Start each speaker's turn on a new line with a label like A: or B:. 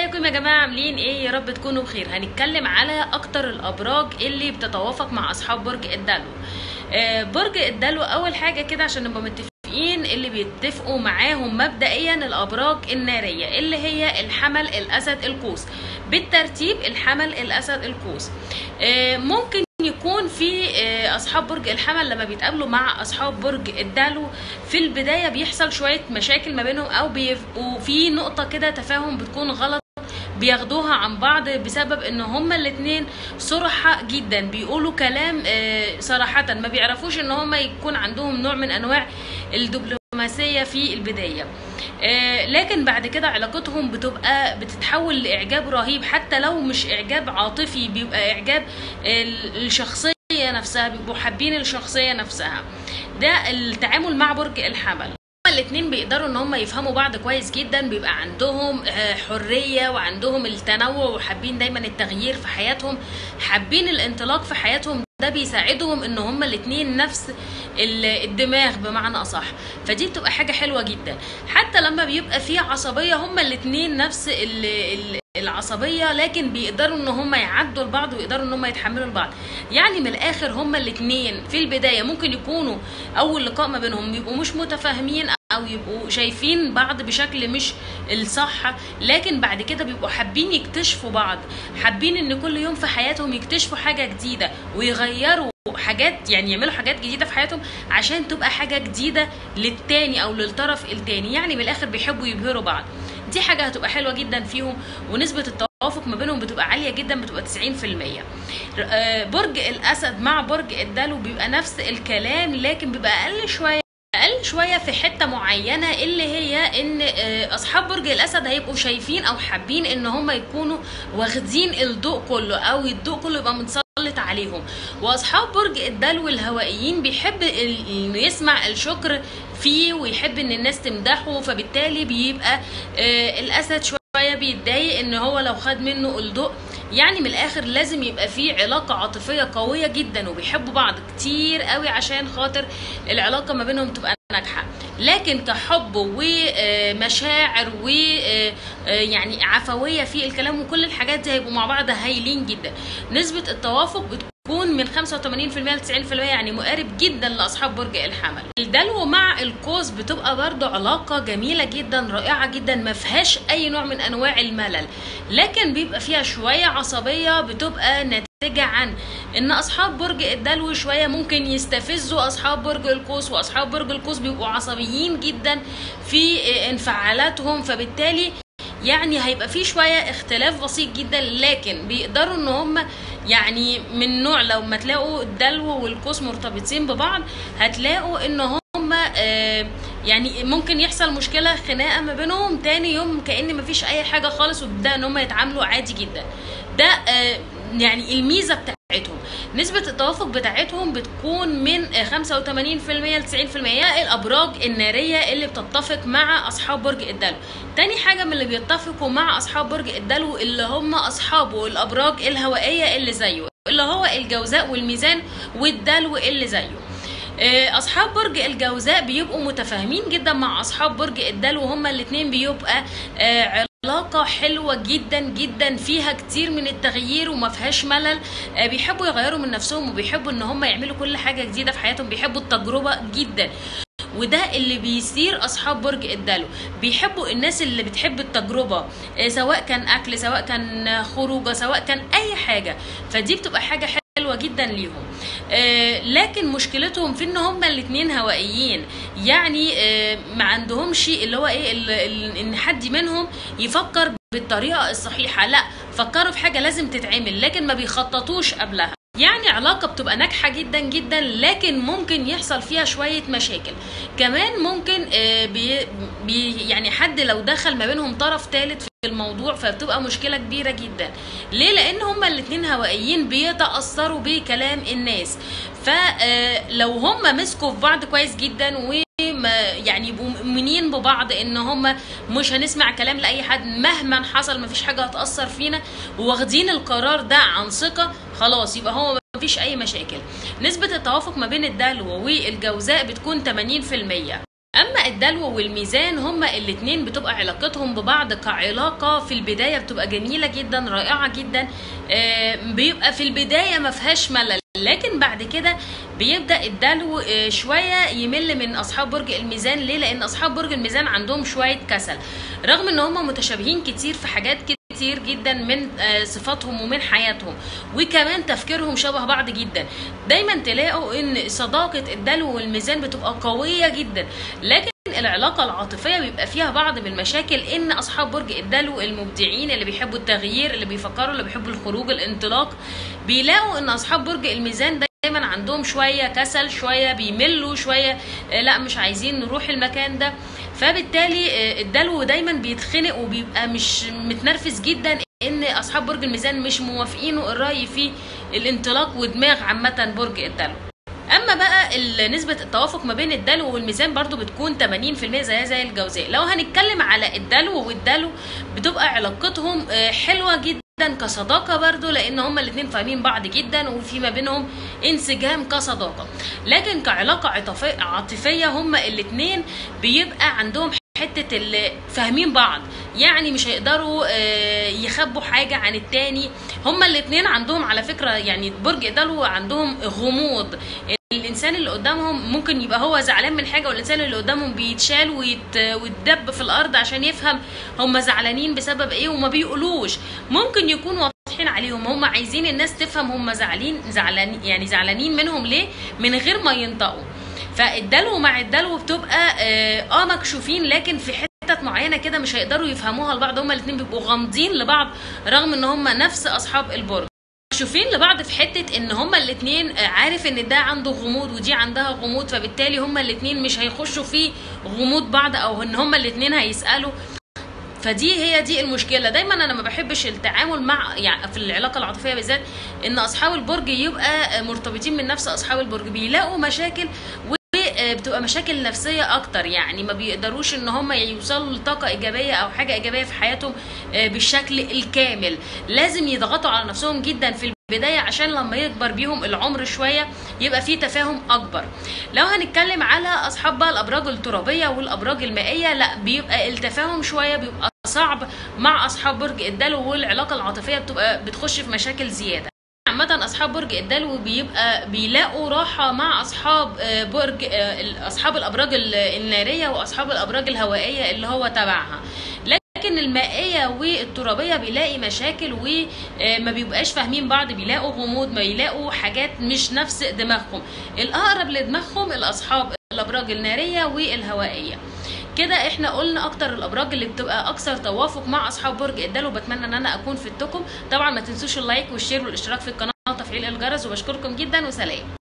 A: ازيكم يا جماعه عاملين ايه يا رب تكونوا بخير هنتكلم على اكتر الابراج اللي بتتوافق مع اصحاب برج الدلو آه، برج الدلو اول حاجه كده عشان نبقى متفقين اللي بيتفقوا معاهم مبدئيا الابراج الناريه اللي هي الحمل الاسد القوس بالترتيب الحمل الاسد القوس آه، ممكن يكون في آه، اصحاب برج الحمل لما بيتقابلوا مع اصحاب برج الدلو في البدايه بيحصل شويه مشاكل ما بينهم او بيبقوا في نقطه كده تفاهم بتكون غلط بياخدوها عن بعض بسبب ان هما الاتنين صرحة جدا بيقولوا كلام آه، صراحة ما بيعرفوش ان هما يكون عندهم نوع من انواع الدبلوماسية في البداية آه، لكن بعد كده علاقتهم بتبقى بتتحول لاعجاب رهيب حتى لو مش اعجاب عاطفي بيبقى اعجاب ال- الشخصية نفسها بيبقوا حابين الشخصية نفسها ده التعامل مع برج الحمل هما الاتنين بيقدروا ان هم يفهموا بعض كويس جدا بيبقى عندهم آه، حرية وعندهم التنوع وحابين دايما التغيير في حياتهم حابين الانطلاق في حياتهم ده بيساعدهم ان هما الاتنين نفس ال- الدماغ بمعنى اصح فدي بتبقى حاجة حلوة جدا حتى لما بيبقى في عصبية هما الاتنين نفس ال ال العصبية لكن بيقدروا ان هما يعدوا لبعض ويقدروا ان هما يتحملوا لبعض يعني من الاخر هما الاتنين في البداية ممكن يكونوا اول لقاء ما بينهم يبقوا مش متفاهمين او يبقوا شايفين بعض بشكل مش الصح لكن بعد كده بيبقوا حابين يكتشفوا بعض حابين ان كل يوم في حياتهم يكتشفوا حاجة جديدة ويغيروا حاجات يعني يعملوا حاجات جديدة في حياتهم عشان تبقى حاجة جديدة للتاني او للطرف التاني يعني من الاخر بيحبوا يبهروا بعض دي حاجة هتبقى حلوة جدا فيهم ونسبة التوافق ما بينهم بتبقى عالية جدا بتبقى 90% آه، برج الاسد مع برج الدلو بيبقى نفس الكلام لكن بيبقى اقل شوية اقل شويه في حته معينه اللي هي ان آه، اصحاب برج الاسد هيبقوا شايفين او حابين ان هم يكونوا واخدين الضوء كله او الضوء كله يبقى متسلط عليهم واصحاب برج الدلو الهوائيين بيحب ال- انه يسمع الشكر فيه ويحب ان الناس تمدحه فبالتالي بيبقى آه، الاسد شويه بيتضايق ان هو لو خد منه الضوء يعني من الاخر لازم يبقى في علاقه عاطفيه قويه جدا وبيحبوا بعض كتير قوي عشان خاطر العلاقه ما بينهم تبقى ناجحه لكن كحب ومشاعر ويعني عفويه في الكلام وكل الحاجات دي هيبقوا مع بعض هايلين جدا نسبه التوافق بتكون من 85% ل 90% يعني مقارب جدا لاصحاب برج الحمل الدلو مع القوس بتبقى برضو علاقه جميله جدا رائعه جدا ما فيهاش اي نوع من انواع الملل لكن بيبقى فيها شويه عصبيه بتبقى ناتجه عن ان اصحاب برج الدلو شويه ممكن يستفزوا اصحاب برج القوس واصحاب برج القوس بيبقوا عصبيين جدا في انفعالاتهم فبالتالي يعني هيبقى في شويه اختلاف بسيط جدا لكن بيقدروا ان هم يعني من نوع لو ما تلاقوا الدلو والقوس مرتبطين ببعض هتلاقوا ان هم آه يعني ممكن يحصل مشكله خناقه ما بينهم تاني يوم كان مفيش اي حاجه خالص وبيبدأ ان هم يتعاملوا عادي جدا ده آه يعني الميزه بتاعتهم نسبة التوافق بتاعتهم بتكون من 85% ل 90% الأبراج النارية اللي بتتفق مع أصحاب برج الدلو تاني حاجة من اللي بيتفقوا مع أصحاب برج الدلو اللي هم أصحابه الأبراج الهوائية اللي زيه اللي هو الجوزاء والميزان والدلو اللي زيه آه، اصحاب برج الجوزاء بيبقوا متفاهمين جدا مع اصحاب برج الدلو هما الاتنين بيبقى آه، علاقة حلوة جدا جدا فيها كتير من التغيير وما فيهاش ملل آه، بيحبوا يغيروا من نفسهم وبيحبوا ان هم يعملوا كل حاجة جديدة في حياتهم بيحبوا التجربة جدا وده اللي بيثير اصحاب برج الدلو بيحبوا الناس اللي بتحب التجربه آه، سواء كان اكل سواء كان خروجه سواء كان اي حاجه فدي بتبقى حاجه حلوه جدا ليهم آه، لكن مشكلتهم في ان هما الاتنين هوائيين يعني آه، ما عندهمش اللي هو ايه ال- ال- ان حد منهم يفكر بالطريقه الصحيحه لا فكروا في حاجه لازم تتعمل لكن ما بيخططوش قبلها يعني علاقة بتبقى ناجحة جدا جدا لكن ممكن يحصل فيها شوية مشاكل كمان ممكن آه، بي بي يعني حد لو دخل ما بينهم طرف ثالث في الموضوع فبتبقى مشكلة كبيرة جدا ليه لان هما الاتنين هوائيين بيتأثروا بكلام الناس فلو هما مسكوا في بعض كويس جدا و ما يعني يبقوا مؤمنين ببعض ان هم مش هنسمع كلام لاي حد مهما حصل مفيش حاجه هتاثر فينا واخدين القرار ده عن ثقه خلاص يبقى هو مفيش اي مشاكل نسبه التوافق ما بين الدلو والجوزاء بتكون 80% اما الدلو والميزان هما الاتنين بتبقى علاقتهم ببعض كعلاقه في البدايه بتبقى جميله جدا رائعه جدا آه، بيبقى في البدايه ما فيهاش ملل لكن بعد كده بيبدا الدلو آه، شويه يمل من اصحاب برج الميزان ليه لان اصحاب برج الميزان عندهم شويه كسل رغم ان هم متشابهين كتير في حاجات كتير جدا من آه، صفاتهم ومن حياتهم وكمان تفكيرهم شبه بعض جدا دايما تلاقوا ان صداقه الدلو والميزان بتبقى قويه جدا لكن العلاقة العاطفية بيبقى فيها بعض من المشاكل ان اصحاب برج الدلو المبدعين اللي بيحبوا التغيير اللي بيفكروا اللي بيحبوا الخروج الانطلاق بيلاقوا ان اصحاب برج الميزان دايما عندهم شوية كسل شوية بيملوا شوية آه، لا مش عايزين نروح المكان ده فبالتالي آه، الدلو دايما بيتخنق وبيبقى مش متنرفز جدا ان اصحاب برج الميزان مش موافقينه الرأي في الانطلاق ودماغ عامة برج الدلو اما بقى ال- نسبه التوافق ما بين الدلو والميزان برضو بتكون 80% زيها زي الجوزاء لو هنتكلم على الدلو والدلو بتبقى علاقتهم آه، حلوه جدا كصداقة برضو لان هما الاتنين فاهمين بعض جدا وفي ما بينهم انسجام كصداقة لكن كعلاقة عاطفية عاطفية هما الاتنين بيبقى عندهم حتة اللي فاهمين بعض يعني مش هيقدروا آه، يخبوا حاجة عن التاني هما الاتنين عندهم على فكرة يعني برج دلو عندهم غموض الانسان اللي قدامهم ممكن يبقى هو زعلان من حاجه والانسان اللي قدامهم بيتشال ويت... ويتدب في الارض عشان يفهم هم زعلانين بسبب ايه وما بيقولوش ممكن يكون واضحين عليهم هم عايزين الناس تفهم هم زعلانين زعلانين يعني زعلانين منهم ليه من غير ما ينطقوا فالدلو مع الدلو بتبقى اه آه مكشوفين لكن في حتت معينه كده مش هيقدروا يفهموها لبعض هما الاثنين بيبقوا غامضين لبعض رغم ان هما نفس اصحاب البرج مكشوفين لبعض في حته ان هما الاثنين عارف ان ده عنده غموض ودي عندها غموض فبالتالي هما الاثنين مش هيخشوا في غموض بعض او ان هما الاثنين هيسالوا فدي هي دي المشكله دايما انا ما بحبش التعامل مع يعني في العلاقه العاطفيه بالذات ان اصحاب البرج يبقى مرتبطين من نفس اصحاب البرج بيلاقوا مشاكل بتبقى مشاكل نفسيه اكتر يعني ما بيقدروش ان هم يوصلوا لطاقه ايجابيه او حاجه ايجابيه في حياتهم بالشكل الكامل لازم يضغطوا على نفسهم جدا في البداية عشان لما يكبر بيهم العمر شوية يبقى فيه تفاهم أكبر لو هنتكلم على أصحاب بقى الأبراج الترابية والأبراج المائية لا بيبقى التفاهم شوية بيبقى صعب مع أصحاب برج الدلو والعلاقة العاطفية بتبقى بتخش في مشاكل زيادة عامة أصحاب برج الدلو بيبقى بيلاقوا راحة مع أصحاب برج أصحاب الأبراج النارية وأصحاب الأبراج الهوائية اللي هو تبعها لكن المائية والترابية بيلاقي مشاكل وما بيبقاش فاهمين بعض بيلاقوا غموض ما بيلاقوا حاجات مش نفس دماغهم الأقرب لدماغهم الأصحاب الأبراج النارية والهوائية كده احنا قلنا اكتر الابراج اللي بتبقى اكثر توافق مع اصحاب برج الدلو بتمنى ان انا اكون فدتكم طبعا ما تنسوش اللايك والشير والاشتراك في القناه وتفعيل الجرس وبشكركم جدا وسلام